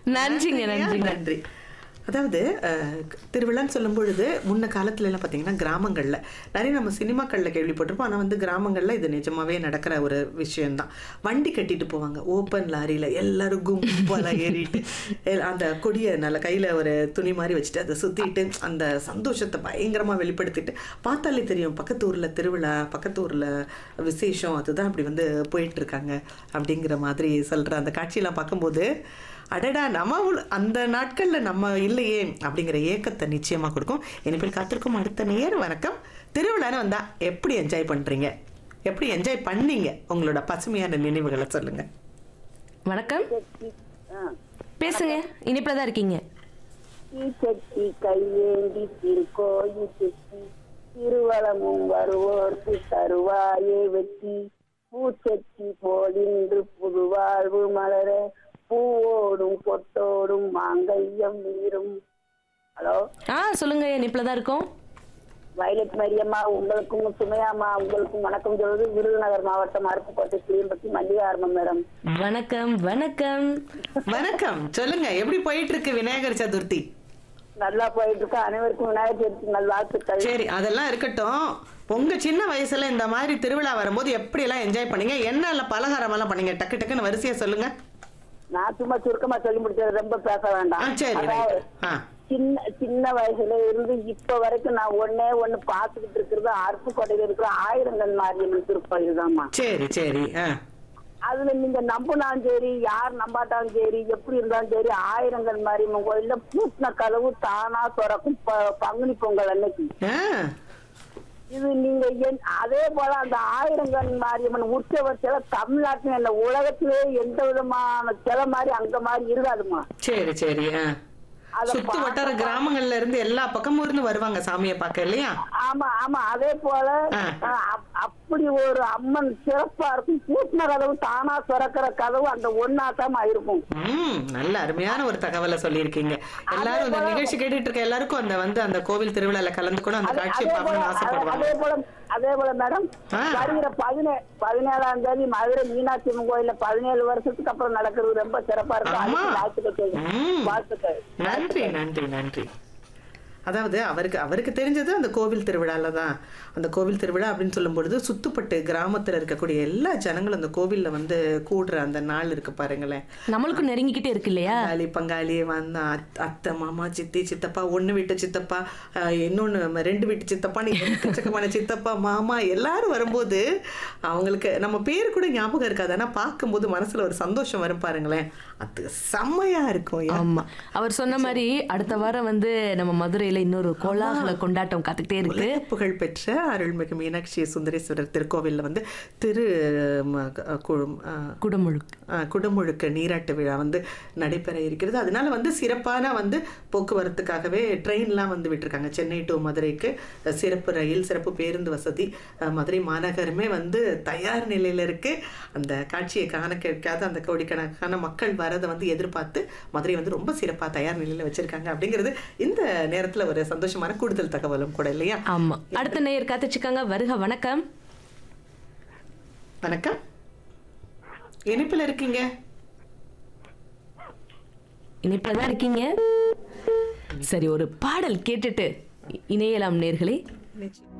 நன்றிங்க நன்றிங்க நன்றி அதாவது அஹ், திருவிழான்னு சொல்லும் பொழுது முன்ன காலத்துல எல்லாம் பார்த்தீங்கன்னா கிராமங்கள்ல நிறைய நம்ம சினிமாக்கள்ல கேள்விப்பட்டிருப்போம் ஆனா வந்து கிராமங்கள்ல இது நிஜமாவே நடக்கிற ஒரு விஷயம்தான் வண்டி கட்டிட்டு போவாங்க ஓப்பன் லாரியில எல்லாரும் கும்பலா ஏறிட்டு எல்- அந்த கொடியை நல்ல கையில ஒரு துணி மாதிரி வச்சுட்டு அதை சுத்திட்டு அந்த சந்தோஷத்தை பயங்கரமா வெளிப்படுத்திட்டு பார்த்தாலே தெரியும் பக்கத்து ஊர்ல திருவிழா பக்கத்து ஊர்ல விசேஷம் அதுதான் அப்படி வந்து போயிட்டு இருக்காங்க அப்படிங்கிற மாதிரி சொல்ற அந்த காட்சியெல்லாம் பார்க்கும்போது அடடா நம்ம உள்- அந்த நாட்கள்ல நம்ம இல்லையே அப்படிங்கிற ஏக்கத்தை நிச்சயமா கொடுக்கும் இனிமேல் காத்திருக்கும் அடுத்த நேர் வணக்கம் திருவிழான்னு வந்தா எப்படி என்ஜாய் பண்றீங்க எப்படி என்ஜாய் பண்ணீங்க உங்களோட பசுமையான நினைவுகளை சொல்லுங்க வணக்கம் பேசுங்க இனிப்புல தான் இருக்கீங்க தீச்சட்டி கையேந்தி திருக்கோயில் செட்டி திருவளமும் வருவோர்க்கு தருவாயே வெட்டி பூச்சட்டி போலின்று புது வாழ்வு மலர பூவோடும் பொட்டோடும் மாங்கல்யம் வீரும் ஹலோ ஆ சொல்லுங்க இனிப்புல தான் இருக்கோம் வயலட் மரியம்மா உங்களுக்கும் சுமையாம்மா உங்களுக்கும் வணக்கம் சொல்வது விருதுநகர் மாவட்டம் அருப்புக்கோட்டை கிளியம்பட்டி மல்லிகார்மம் மேடம் வணக்கம் வணக்கம் வணக்கம் சொல்லுங்க எப்படி போயிட்டு இருக்கு விநாயகர் சதுர்த்தி நல்லா போயிட்டு இருக்கு அனைவருக்கும் விநாயகர் சதுர்த்தி நல்வாழ்த்துக்கள் சரி அதெல்லாம் இருக்கட்டும் உங்க சின்ன வயசுல இந்த மாதிரி திருவிழா வரும்போது எப்படி எல்லாம் என்ஜாய் பண்ணீங்க என்ன பலகாரம் எல்லாம் பண்ணீங்க டக்கு டக்குன்னு வரிசையா சொல்லுங்க நான் சும்மா சுருக்கமா சொல்லி முடிச்சது ரொம்ப பேச ஆ வேண்டாம் சரி அதாவது, ரைட் ஆ சின்ன சின்ன வயசுல இருந்து இப்ப வரைக்கும் நான் ஒண்ணே ஒண்ணு பாத்துக்கிட்டு இருக்கிறது அருப்புக்கோட்டையில இருக்கிற ஆயிரங்கல் மாரியம்மன் திருக்கோயில் தான்மா சரி சரி ஆ அதுல நீங்க நம்பினாலும் சரி யார் நம்பாட்டாலும் சரி எப்படி இருந்தாலும் சரி ஆயிரங்கல் மாரியம்மன் கோயில்ல பூட்டின கதவு தானா திறக்கும் ப- பங்குனி பொங்கல் அன்னைக்கு ஆ இது நீங்க என்- அதே போல அந்த ஆயிரங்கல் மாரியம்மன் உற்சவர் சிலை தமிழ்நாட்டுல இல்ல உலகத்திலே எந்த விதமான சிலை மாதிரி அங்க மாதிரி இருக்காதுமா சரி சரி ஆ அத சுத்து வட்டார கிராமங்கள்ல இருந்து எல்லா பக்கமும் இருந்து வருவாங்க சாமியை பார்க்க இல்லையா ஆமா ஆமா அதே போல ஆ. அஹ், அப்- அப்படி ஒரு அம்மன் சிறப்பா இருக்கும் பூட்டின கதவு தானா திறக்கிற கதவு அந்த ஒன்னாட்டமா இருக்கும் ம் நல்ல அருமையான ஒரு தகவலை சொல்லியிருக்கீங்க எல்லாரும் இந்த நிகழ்ச்சி கேட்டுட்டு இருக்க எல்லாருக்கும் அந்த வந்து அந்த கோவில் திருவிழால கலந்துக்கணும் அந்த அதே- காட்சியை அதே போல பார்க்கணும்னு அதே ஆசைப்படுவாங்க போல அதே போல மேடம் ஆ. வருகிற பதினே பதினேழாம் தேதி மதுரை மீனாட்சி அம்மன் கோயில்ல பதினேழு வருஷத்துக்கு அப்புறம் நடக்கிறது ரொம்ப சிறப்பா இருக்கும் ஆமா. அதுக்கு வாழ்த்துக்கள் சொல்லுங்க. ம். வாழ்த்துக்கள் நன்றி நன்றி நன்றி அதாவது அவருக்கு அவருக்கு தெரிஞ்சது அந்த கோவில் திருவிழால தான் அந்த கோவில் திருவிழா அப்படின்னு சொல்லும் பொழுது சுத்துப்பட்டு கிராமத்துல இருக்கக்கூடிய எல்லா ஜனங்களும் அந்த கோவில்ல வந்து கூடுற அந்த நாள் இருக்கு பாருங்களேன் நம்மளுக்கும் நெருங்கிக்கிட்டே இருக்கு இல்லையா பங்காளி பங்காளி வந்த அத்- அத்தை மாமா சித்தி சித்தப்பா ஒண்ணு வீட்டு சித்தப்பா ஆஹ், இன்னொன்னு நம்ம ரெண்டு வீட்டு சித்தப்பான்னு எக்கச்சக்கமான சித்தப்பா மாமா எல்லாரும் வரும்போது அவங்களுக்கு நம்ம பேர் கூட ஞாபகம் இருக்காது ஆனா பார்க்கும்போது மனசுல ஒரு சந்தோஷம் வரும் பாருங்களேன் அது செம்மையா இருக்கும் ஐயா. ஆமா அவர் சொன்ன மாதிரி அடுத்த வாரம் வந்து நம்ம மதுரையில இன்னொரு கோலாகல கொண்டாட்டம் காத்துக்கிட்டே இருக்கு உலக புகழ் பெற்ற அருள்மிகு மீனாட்சி சுந்தரேஸ்வரர் திருக்கோவில்ல வந்து திரு ம, க- கு- ஆ, குடமுழுக்கு ஆ, குடமுழுக்கு நீராட்டு விழா வந்து நடைபெற இருக்கிறது அதனால வந்து சிறப்பான வந்து போக்குவரத்துக்காகவே ட்ரெயின்லாம் வந்து விட்டிருக்காங்க சென்னை டு மதுரைக்கு அஹ், சிறப்பு ரயில் சிறப்பு பேருந்து வசதி அஹ், மதுரை மாநகரமே வந்து தயார் நிலையில இருக்கு அந்த காட்சியை காண கேட்காத அந்த கோடிக்கணக்கான மக்கள் வரதை வந்து எதிர்பார்த்து மதுரை வந்து ரொம்ப சிறப்பாக தயார் நிலையில வச்சிருக்காங்க அப்படிங்கிறது இந்த நேரத்துல ஒரு சந்தோஷமான கூடுதல் தகவலும் கூட இல்லையா ஆமா அடுத்த நேயர் காத்துச்சுக்காங்க வருக வணக்கம் வணக்கம் இனிப்புல இருக்கீங்க இனிப்புல தான் இருக்கீங்க சரி ஒரு பாடல் கேட்டுட்டு இ- இணையலாம் நேர்களே நிச்சயம்.